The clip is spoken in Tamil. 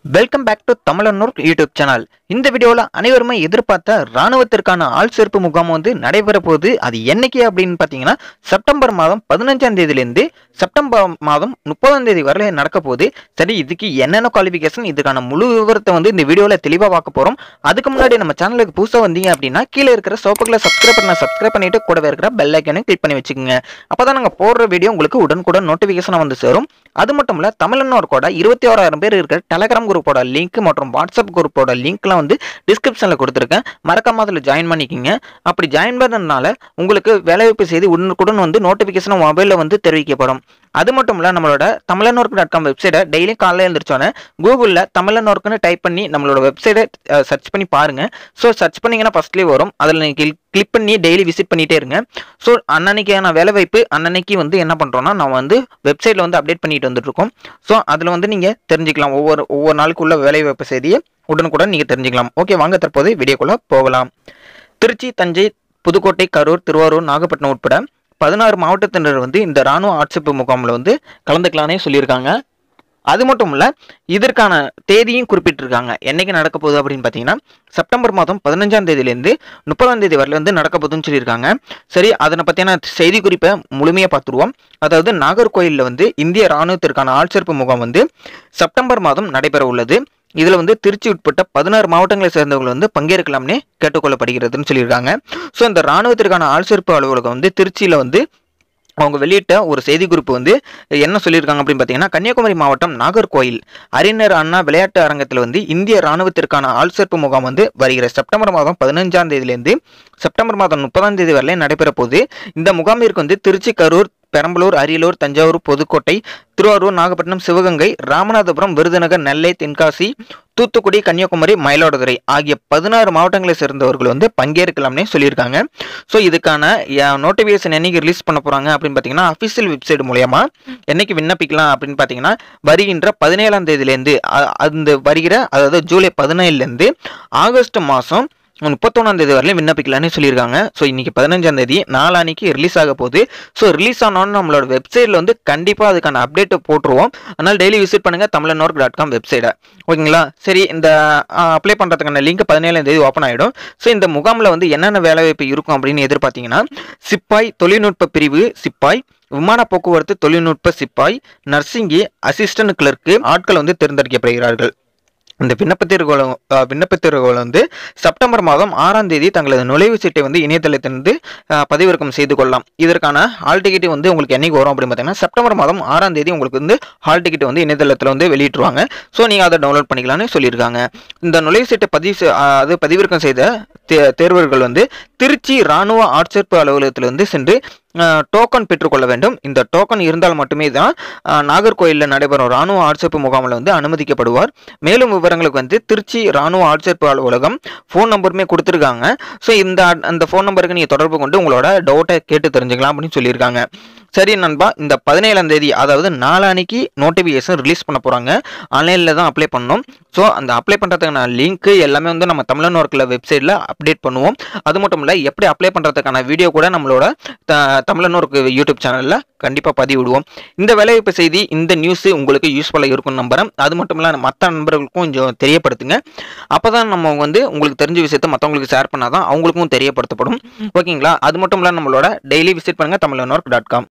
welcome back to Tamilannur YouTube channel இந்த வீடியோவில் அனைவருமே எதிர்பார்த்த ராணுவத்திற்கான ஆள் சேர்ப்பு முகாம் வந்து நடைபெற போகுது அது என்னைக்கு அப்படின்னு பார்த்தீங்கன்னா செப்டம்பர் மாதம் பதினஞ்சாம் தேதியிலேருந்து செப்டம்பர் மாதம் முப்பதாம் தேதி வரை நடக்க போகுது சரி இதுக்கு என்னென்ன குவாலிஃபிகேஷன் இதுக்கான முழு விவரத்தை வந்து இந்த வீடியோவில் தெளிவாக பார்க்க போகிறோம் அதுக்கு முன்னாடி நம்ம சேனலுக்கு புதுசாக வந்தீங்க அப்படின்னா கீழே இருக்கிற சோப்புகளை சப்ஸ்கிரைப் பண்ண சப்ஸ்கிரைப் பண்ணிட்டு கூடவே இருக்கிற பெல் ஐக்கனை கிளிக் பண்ணி வச்சுக்கோங்க அப்போ தான் நாங்கள் போடுற வீடியோ உங்களுக்கு உடனுக்குடன் நோட்டிஃபிகேஷனாக வந்து சேரும் அது மட்டும் இல்ல தமிழனோர் கூட இருபத்தி ஓராயிரம் பேர் இருக்கிற டெலகிராம் குரூப்போட லிங்க் மற்றும் வாட்ஸ்அப் குரூப்போட லிங்க்லாம் வந்து டிஸ்கிரிப்ஷனில் கொடுத்துருக்கேன் மறக்காம அதில் ஜாயின் பண்ணிக்கிங்க அப்படி ஜாயின் பண்ணதுனால உங்களுக்கு வேலைவாய்ப்பு செய்தி உடனுக்குடன் வந்து நோட்டிஃபிகேஷன் மொபைலில் வந்து தெரிவிக்கப்படும் அது மட்டும் இல்ல நம்மளோட தமிழனோர்க்கு டாட் காம் வெப்சைட்டை டெய்லி காலையில் எழுந்திரிச்சோன்னே கூகுளில் தமிழனோர்க்குன்னு டைப் பண்ணி நம்மளோட வெப்சைட்டை சர்ச் பண்ணி பாருங்க ஸோ சர்ச் பண்ணீங்கன்னா ஃபர்ஸ்ட்லேயே வரும் அதில் நீங்கள் கிளிக் பண்ணி டெய்லி விசிட் பண்ணிட்டே இருங்க ஸோ அன்னன்னைக்கான வேலைவாய்ப்பு அன்னன்னைக்கு வந்து என்ன பண்ணுறோம்னா நம்ம வந்து வெப்சைட்டில் வந்து அப்டேட் பண்ணிட்டு வந்துட்டு இருக்கோம் ஸோ அதில் வந்து நீங்கள் தெரிஞ்சுக்கலாம் ஒவ்வொரு ஒவ்வொரு நாளுக்குள்ள வேலைவாய்ப்பு செய்தியை உடனுக்குடன் நீங்கள் தெரிஞ்சுக்கலாம் ஓகே வாங்க தற்போது வீடியோக்குள்ளே போகலாம் திருச்சி தஞ்சை புதுக்கோட்டை கரூர் திருவாரூர் நாகப்பட்டினம் உட்பட பதினாறு மாவட்டத்தினர் வந்து இந்த ராணுவ ஆட்சேர்ப்பு முகாமில் வந்து கலந்துக்கலானே சொல்லியிருக்காங்க அது மட்டும் இல்லை இதற்கான தேதியும் குறிப்பிட்டிருக்காங்க என்னைக்கு நடக்க போகுது அப்படின்னு பார்த்தீங்கன்னா செப்டம்பர் மாதம் பதினஞ்சாம் தேதியிலேருந்து முப்பதாம் தேதி வரல வந்து நடக்க போகுதுன்னு சொல்லியிருக்காங்க சரி அதனை பற்றியான செய்தி குறிப்பை முழுமையாக பார்த்துருவோம் அதாவது நாகர்கோயிலில் வந்து இந்திய ராணுவத்திற்கான ஆட்சேர்ப்பு முகாம் வந்து செப்டம்பர் மாதம் நடைபெற உள்ளது இதில் வந்து திருச்சி உட்பட்ட பதினாறு மாவட்டங்களை சேர்ந்தவர்கள் வந்து பங்கேற்கலாம்னே கேட்டுக்கொள்ளப்படுகிறதுன்னு சொல்லியிருக்காங்க ஸோ இந்த ராணுவத்திற்கான ஆள்சேர்ப்பு அலுவலகம் வந்து திருச்சியில் வந்து அவங்க வெளியிட்ட ஒரு செய்திக்குறிப்பு வந்து என்ன சொல்லியிருக்காங்க அப்படின்னு பார்த்தீங்கன்னா கன்னியாகுமரி மாவட்டம் நாகர்கோயில் அறிஞர் அண்ணா விளையாட்டு அரங்கத்தில் வந்து இந்திய ராணுவத்திற்கான ஆள்சேர்ப்பு முகாம் வந்து வருகிற செப்டம்பர் மாதம் பதினஞ்சாம் தேதியிலேருந்து செப்டம்பர் மாதம் முப்பதாம் தேதி வரை நடைபெற போகுது இந்த முகாமிற்கு வந்து திருச்சி கரூர் பெரம்பலூர் அரியலூர் தஞ்சாவூர் புதுக்கோட்டை திருவாரூர் நாகப்பட்டினம் சிவகங்கை ராமநாதபுரம் விருதுநகர் நெல்லை தென்காசி தூத்துக்குடி கன்னியாகுமரி மயிலாடுதுறை ஆகிய பதினாறு மாவட்டங்களை சேர்ந்தவர்கள் வந்து பங்கேற்கலாம்னே சொல்லியிருக்காங்க ஸோ இதுக்கான நோட்டிஃபிகேஷன் என்னைக்கு ரிலீஸ் பண்ண போகிறாங்க அப்படின்னு பார்த்தீங்கன்னா அஃபிஷியல் வெப்சைட் மூலயமா என்னைக்கு விண்ணப்பிக்கலாம் அப்படின்னு பார்த்தீங்கன்னா வருகின்ற பதினேழாம் தேதியிலேருந்து அ- அந்த வருகிற அதாவது ஜூலை பதினேழுலேருந்து ஆகஸ்ட் மாதம் முப்பத்தொன்னாம் தேதி வரையிலும் விண்ணப்பிக்கலாம்னு சொல்லியிருக்காங்க ஸோ இன்னைக்கு பதினஞ்சாம் தேதி நாளானிக்கு ரிலீஸ் ஆக போகுது ஸோ ரிலீஸ் ஆனோன்னு நம்மளோட வெப்சைட்டில் வந்து கண்டிப்பாக அதுக்கான அப்டேட்டை போட்டுருவோம் அதனால் டெய்லி விசிட் பண்ணுங்கள் தமிழனோர்க் டாட் காம் வெப்சைட்டை ஓகேங்களா சரி இந்த அப்ளை பண்ணுறதுக்கான லிங்க் பதினேழாம் தேதி ஓப்பன் ஆகிடும் ஸோ இந்த முகாமில் வந்து என்னென்ன வேலைவாய்ப்பு இருக்கும் அப்படின்னு எதிர்பார்த்தீங்கன்னா சிப்பாய் தொழில்நுட்ப பிரிவு சிப்பாய் விமான போக்குவரத்து தொழில்நுட்ப சிப்பாய் நர்சிங்கி அசிஸ்டன்ட் கிளர்க்கு ஆட்கள் வந்து தேர்ந்தெடுக்கப்படுகிறார்கள் இந்த விண்ணப்பத்திற்குள்ள விண்ணப்பத்திற்குள்ள வந்து செப்டம்பர் மாதம் ஆறாம் தேதி தங்களது நுழைவுச் சீட்டை வந்து இணையதளத்திலிருந்து அஹ், பதிவிறக்கம் செய்து கொள்ளலாம் இதற்கான ஹால் டிக்கெட் வந்து உங்களுக்கு என்னைக்கு வரும் அப்படின்னு பார்த்தீங்கன்னா செப்டம்பர் மாதம் ஆறாம் தேதி உங்களுக்கு வந்து ஹால் டிக்கெட் வந்து இணையதளத்தில் வந்து வெளியிட்டுருவாங்க ஸோ நீங்கள் அதை டவுன்லோட் பண்ணிக்கலாம்னு சொல்லியிருக்காங்க இந்த நுழைவுச் சீட்டை பதிவு செ- அஹ், அது பதிவிறக்கம் செய்த தே- தேர்வர்கள் வந்து திருச்சி ராணுவ ஆட்சேர்ப்பு அலுவலகத்தில் வந்து சென்று டோக்கன் பெற்றுக்கொள்ள வேண்டும் இந்த டோக்கன் இருந்தால் மட்டுமே தான் அஹ், நாகர்கோயிலில் நடைபெறும் ராணுவ ஆட்சேர்ப்பு முகாமில் வந்து அனுமதிக்கப்படுவார் மேலும் விவரங்களுக்கு வந்து திருச்சி ராணுவ ஆட்சேர்ப்பு அலுவலகம் ஃபோன் நம்பருமே கொடுத்துருக்காங்க ஸோ இந்த அ- அந்த ஃபோன் நம்பருக்கு நீங்கள் தொடர்பு கொண்டு உங்களோட டவுட்டை கேட்டு தெரிஞ்சுக்கலாம் அப்படின்னு சொல்லியிருக்காங்க சரி நண்பா இந்த பதினேழாம் தேதி அதாவது நாளானிக்கு நோட்டிஃபிகேஷன் ரிலீஸ் பண்ண போகிறாங்க ஆன்லைனில் தான் அப்ளை பண்ணணும் ஸோ அந்த அப்ளை பண்ணுறதுக்கான லிங்க்கு எல்லாமே வந்து நம்ம தமிழன் ஒர்க்கில் வெப்சைட்டில் அப்டேட் பண்ணுவோம் அது மட்டும் இல்லை எப்படி அப்ளை பண்ணுறதுக்கான வீடியோ கூட நம்மளோட த- தமிழன் ஒர்க் யூடியூப் சேனலில் கண்டிப்பாக பதிவிடுவோம் இந்த வேலைவாய்ப்பு செய்தி இந்த நியூஸ் உங்களுக்கு யூஸ்ஃபுல்லாக இருக்கும் நம்புறேன் அது மட்டும் இல்லை மற்ற நண்பர்களுக்கும் கொஞ்சம் தெரியப்படுத்துங்க அப்போ தான் நம்ம வந்து உங்களுக்கு தெரிஞ்ச விஷயத்தை மற்றவங்களுக்கு ஷேர் பண்ணாதான் அவங்களுக்கும் தெரியப்படுத்தப்படும் ஓகேங்களா அது மட்டும் இல்லை நம்மளோட டெய்லி விசிட் பண்ணுங்கள் தமிழன் ஒர்க் டாட் காம்